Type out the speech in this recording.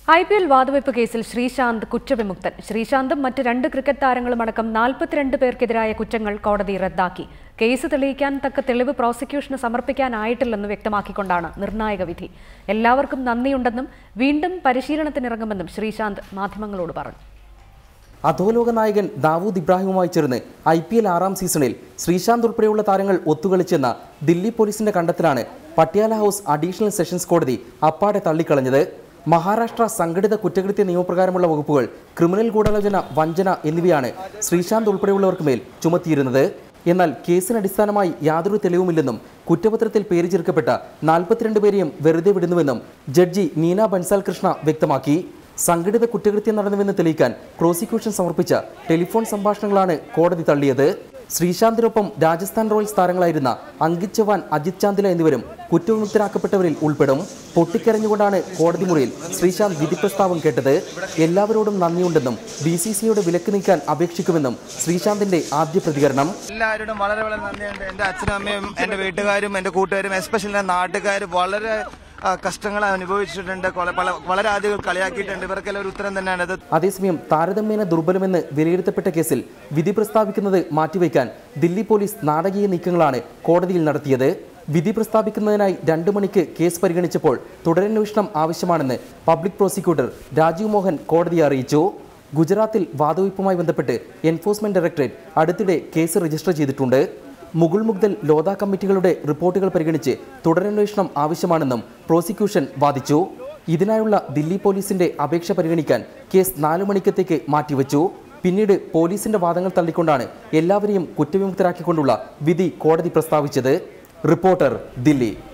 I P L വാതുവയ്പ് കേസിൽ ശ്രീശാന്ത് കുറ്റവിമുക്തൻ ശ്രീശാന്തും മറ്റ് രണ്ട് ക്രിക്കറ്റ് താരങ്ങളും അടക്കം നാൽപ്പത്തിരണ്ട് പേർക്കെതിരായ കുറ്റങ്ങൾ കോടതി റദ്ദാക്കി കേസ് തെളിയിക്കാൻ തക്ക തെളിവ് പ്രോസിക്യൂഷന് സമർപ്പിക്കാനായിട്ടില്ലെന്ന് വ്യക്തമാക്കിക്കൊണ്ടാണ് നിർണായക വിധി എല്ലാവർക്കും നന്ദിയുണ്ടെന്നും വീണ്ടും പരിശീലനത്തിനിറങ്ങുമെന്നും ശ്രീശാന്ത് മാധ്യമങ്ങളോട് പറഞ്ഞു അധോലോക നായകൻ ദാവൂദ് ഇബ്രാഹിമുമായി ചേർന്ന് ഐ പി എൽ ആറാം സീസണിൽ ശ്രീശാന്ത് ഉൾപ്പെടെയുള്ള താരങ്ങൾ ഒത്തുകളിച്ചെന്ന ദില്ലി പോലീസിന്റെ കണ്ടെത്തലാണ് പട്യാല ഹൗസ് അഡീഷണൽ സെഷൻസ് കോടതി അപ്പാടെ തള്ളിക്കളഞ്ഞത് മഹാരാഷ്ട്ര സംഘടിത കുറ്റകൃത്യ നിയമപ്രകാരമുള്ള വകുപ്പുകൾ ക്രിമിനൽ ഗൂഢാലോചന വഞ്ചന എന്നിവയാണ് ശ്രീശാന്ത് ഉൾപ്പെടെയുള്ളവർക്ക് മേൽ ചുമത്തിയിരുന്നത് എന്നാൽ കേസിന് അടിസ്ഥാനമായി യാതൊരു തെളിവുമില്ലെന്നും കുറ്റപത്രത്തിൽ പേര് ചേർക്കപ്പെട്ട നാൽപ്പത്തിരണ്ട് പേരെയും വെറുതെ വിടുന്നുവെന്നും ജഡ്ജി നീന ബൻസാൽ കൃഷ്ണ വ്യക്തമാക്കി സംഘടിത കുറ്റകൃത്യം നടന്നുവെന്ന് തെളിയിക്കാൻ പ്രോസിക്യൂഷൻ സമർപ്പിച്ച ടെലിഫോൺ സംഭാഷണങ്ങളാണ് കോടതി തള്ളിയത് ശ്രീശാന്തിനൊപ്പം രാജസ്ഥാൻ റോയൽസ് താരങ്ങളായിരുന്ന അങ്കിത് ചവാൻ അജിത് ചാന്ദില എന്നിവരും കുറ്റവിമുക്തരാക്കപ്പെട്ടവരിൽ ഉൾപ്പെടും പൊട്ടിക്കരഞ്ഞുകൊണ്ടാണ് കോടതി മുറിയിൽ ശ്രീശാന്ത് വിധി പ്രസ്താവം കേട്ടത് എല്ലാവരോടും നന്ദിയുണ്ടെന്നും ബി സി സിയോട് വിലക്ക് നീക്കാൻ അപേക്ഷിക്കുമെന്നും ശ്രീശാന്തിന്റെ ആദ്യ പ്രതികരണം എല്ലാവരോടും വളരെ വളരെ നന്ദിയുണ്ട് എൻ്റെ അച്ഛനും അമ്മയും എൻ്റെ വീട്ടുകാരും എൻ്റെ കൂട്ടുകാരും എസ്പെഷ്യലി എൻ്റെ നാട്ടുകാർ വളരെ ആ, കഷ്ടങ്ങൾ അനുഭവിച്ചിട്ടുണ്ട് കൊല- പല- വളരെ ആദ്യം കളിയാക്കിയിട്ടുണ്ട് ഇവർക്കെല്ലാം ഒരു ഉത്തരം തന്നെയാണ് ഇത് അതേസമയം താരതമ്യേന ദുർബലമെന്ന് വിലയിരുത്തപ്പെട്ട കേസിൽ വിധി പ്രസ്താവിക്കുന്നത് മാറ്റിവെക്കാൻ ദില്ലി പോലീസ് നാടകീയ നീക്കങ്ങളാണ് കോടതിയിൽ നടത്തിയത് വിധി പ്രസ്താവിക്കുന്നതിനായി രണ്ടു മണിക്ക് കേസ് പരിഗണിച്ചപ്പോൾ തുടരന്വേഷണം ആവശ്യമാണെന്ന് പബ്ലിക് പ്രോസിക്യൂട്ടർ രാജീവ് മോഹൻ കോടതിയെ അറിയിച്ചു ഗുജറാത്തിൽ വാതുവയ്പുമായി ബന്ധപ്പെട്ട് എൻഫോഴ്സ്മെന്റ് ഡയറക്ടറേറ്റ് അടുത്തിടെ കേസ് രജിസ്റ്റർ ചെയ്തിട്ടുണ്ട് മുകുൾ മുഗ്ദൽ ലോധ കമ്മിറ്റികളുടെ റിപ്പോർട്ടുകൾ പരിഗണിച്ച് തുടരന്വേഷണം ആവശ്യമാണെന്നും പ്രോസിക്യൂഷൻ വാദിച്ചു ഇതിനായുള്ള ദില്ലി പോലീസിന്റെ അപേക്ഷ പരിഗണിക്കാൻ കേസ് നാലു മണിക്കത്തേക്ക് മാറ്റിവെച്ചു പിന്നീട് പോലീസിന്റെ വാദങ്ങൾ തള്ളിക്കൊണ്ടാണ് എല്ലാവരെയും കുറ്റവിമുക്തരാക്കിക്കൊണ്ടുള്ള വിധി കോടതി പ്രസ്താവിച്ചത് റിപ്പോർട്ടർ ദില്ലി